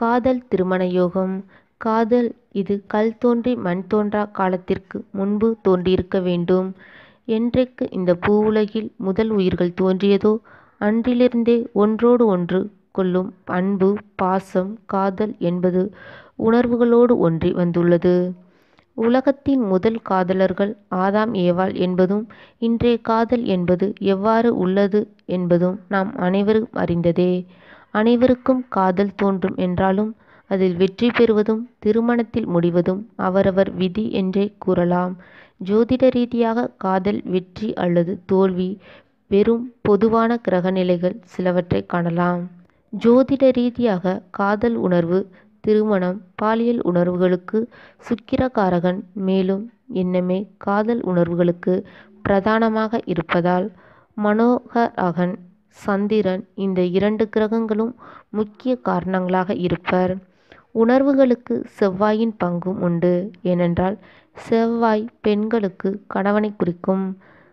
காதல் திருமண யோகம் காதல் இது கல் தோன்றி மண் தோன்றா காலத்திற்கு முன்பு தோன்றியிருக்க வேண்டும். என்றைக்கு இந்தப் பூவுலகில் முதல் உயிர்கள் தோன்றியதோ அன்றிலிருந்தே ஒன்றோடு ஒன்று கொள்ளும் அன்பு பாசம் காதல் என்பது உணர்வுகளோடு ஒன்றி வந்துள்ளது. உலகத்தின் முதல் காதலர்கள் ஆதாம் ஏவாள் என்பதும் இன்றைய காதல் என்பது எவ்வாறு உள்ளது என்பதும் நாம் அனைவரும் அறிந்ததே. அனைவருக்கும் காதல் தோன்றும் என்றாலும் அதில் வெற்றி பெறுவதும் திருமணத்தில் முடிவதும் அவரவர் விதி என்றே கூறலாம். ஜோதிட ரீதியாக காதல் வெற்றி அல்லது தோல்வி பெறும் பொதுவான கிரக நிலைகள் சிலவற்றைக் காணலாம். ஜோதிட ரீதியாக காதல் உணர்வு திருமணம் பாலியல் உணர்வுகளுக்கு சுக்கிரகாரகன் மேலும் எண்ணமே காதல் உணர்வுகளுக்கு பிரதானமாக இருப்பதால் மனோகாரகன் சந்திரன் இந்த இரண்டு கிரகங்களும் முக்கிய காரகங்களாக இருப்பர். உணர்வுகளுக்கு செவ்வாயின் பங்கும் உண்டு. ஏனென்றால் செவ்வாய் பெண்களுக்கு கணவனைக் குறிக்கும்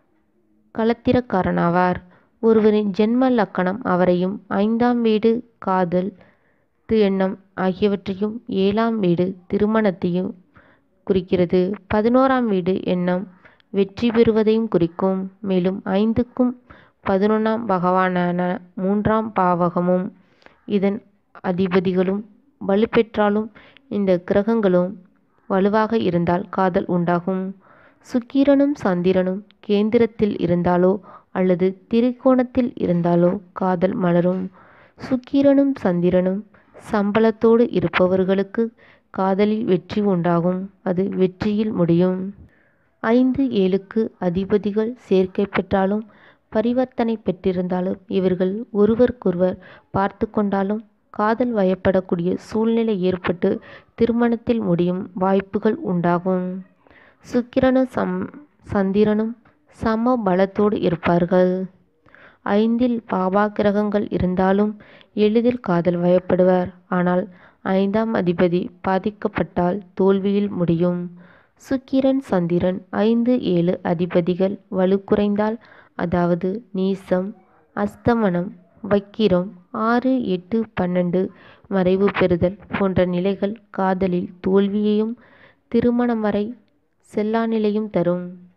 களத்திரக்காரனாவார். ஒருவரின் ஜென்ம லக்னம் அவரையும் ஐந்தாம் வீடு காதல் எண்ணம் ஆகியவற்றையும் ஏழாம் வீடு திருமணத்தையும் குறிக்கிறது. பதினோராம் வீடு எண்ணம் வெற்றி பெறுவதையும் குறிக்கும். மேலும் ஐந்துக்கும் பதினொன்றாம் பாவங்களான மூன்றாம் பாவகமும் இதன் அதிபதிகளும் வலுப்பெற்றாலும் இந்தக் கிரகங்களும் வலுவாக இருந்தால் காதல் உண்டாகும். சுக்கிரனும் சந்திரனும் கேந்திரத்தில் இருந்தாலோ அல்லது திரிகோணத்தில் இருந்தாலோ காதல் மலரும். சுக்கிரனும் சந்திரனும் சம்பலத்தோடு இருப்பவர்களுக்கு காதலில் வெற்றி உண்டாகும் அது வெற்றியில் முடியும். ஐந்து ஏழுக்கு அதிபதிகள் சேர்க்கை பெற்றாலும் பரிவர்த்தனை பெற்றிருந்தாலும் இவர்கள் ஒருவருக்கொருவர் பார்த்துக் கொண்டாலும் காதல் வயப்படக்கூடிய சூழ்நிலை ஏற்பட்டு திருமணத்தில் முடியும் வாய்ப்புகள் உண்டாகும். சுக்கிரனும் சந்திரனும் சம பலத்தோடு இருப்பார்கள். ஐந்தில் பாவக்கிரகங்கள் இருந்தாலும் எளிதில் காதல் வயப்படுவர். ஆனால் ஐந்தாம் அதிபதி பாதிக்கப்பட்டால் தோல்வியில் முடியும். சுக்கிரன் சந்திரன் ஐந்து ஏழு அதிபதிகள் வலு குறைந்தால் அதாவது நீசம் அஸ்தமனம் வக்கிரம் ஆறு எட்டு பன்னெண்டு மறைவு பெறுதல் போன்ற நிலைகள் காதலில் தோல்வியையும் திருமணம் வரை செல்லாநிலையையும் தரும்.